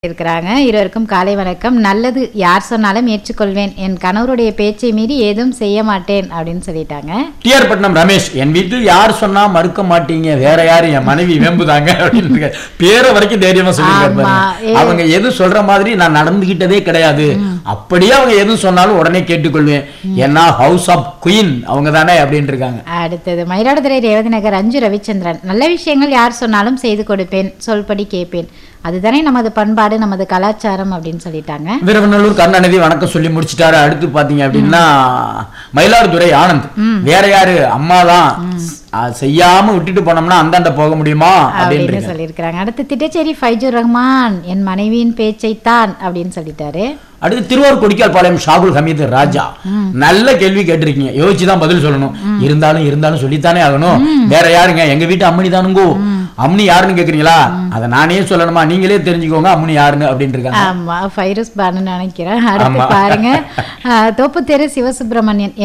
இருக்கிறாங்க இருவருக்கும் காலை வணக்கம் நல்லது யார் சொன்னாலும் ஏற்றுக்கொள்வேன் என் கணவருடைய பேச்சை மீறி ஏதும் செய்ய மாட்டேன் அப்படின்னு சொல்லிட்டாங்க டிஆர் பட்னம் ரமேஷ் என் வீட்டில் யார் சொன்னா மறுக்க மாட்டீங்க வேற யாரு என் மனைவி வேம்புதாங்க அப்படின்னு இருக்காரு. பேரை வரைக்கும் தைரியமா சொல்லியிருக்காரு ஆமா. பாருங்க. ஏ- அவங்க எது சொல்ற மாதிரி நான் நடந்துகிட்டதே கிடையாது அப்படியே அவங்க எது சொன்னாலும் உடனே கேட்டுக்கொள்வேன் ஏன்னா ஹவுஸ் ஆஃப் குயின் அவங்க தானே அப்படின்னு இருக்காங்க அடுத்தது மயிலாடுதுறை ரேவதி நகர் அஞ்சு ரவிச்சந்திரன் நல்ல விஷயங்கள் யார் சொன்னாலும் செய்து கொடுப்பேன் சொல்படி கேட்பேன் அதுதானே நமது பண்பாடு நமது கலாச்சாரம் அப்படின்னு சொல்லிட்டாங்க வீரவநல்லூர் கருணாநிதி வணக்கம் சொல்லி முடிச்சிட்டாரு அடுத்து பாத்தீங்க அப்படின்னா மயிலாடுதுறை ஆனந்த் வேற யாரு அம்மா தான் செய்யாம விட்டுட்டு போனோம்னா அந்தாண்ட போக முடியுமா அப்படின்னு அப்படின்னு இருக்காங்க. சொல்லியிருக்கிறாங்க அடுத்து திட்டச்சேரி ஃபைஜூர் ரஹ்மான் என் மனைவியின் பேச்சைத்தான் அப்படின்னு சொல்லிட்டாரு அடுத்து திருவாரூர் கொடிக்கால் பாளையம் ஷாகுல் ஹமீது ராஜா நல்ல கேள்வி கேட்டிருக்கீங்க யோசிச்சு தான் பதில் சொல்லணும் இருந்தாலும் இருந்தாலும் சொல்லித்தானே ஆகணும் வேற யாருங்க எங்க வீட்டு அம்மனி தானுங்கோ அம்மனி யாருன்னு கேக்குறீங்களா அதை நானே சொல்லணுமா நீங்களே தெரிஞ்சுக்கோங்க அம்மனி யாருன்னு அப்படின்னு இருக்காங்க ஆமா ஃபைரஸ் பானு நினைக்கிறேன் அடுத்து ஆமா. பாருங்க அஹ், தோப்புத்தெரு சிவசுப்பிரமணியன்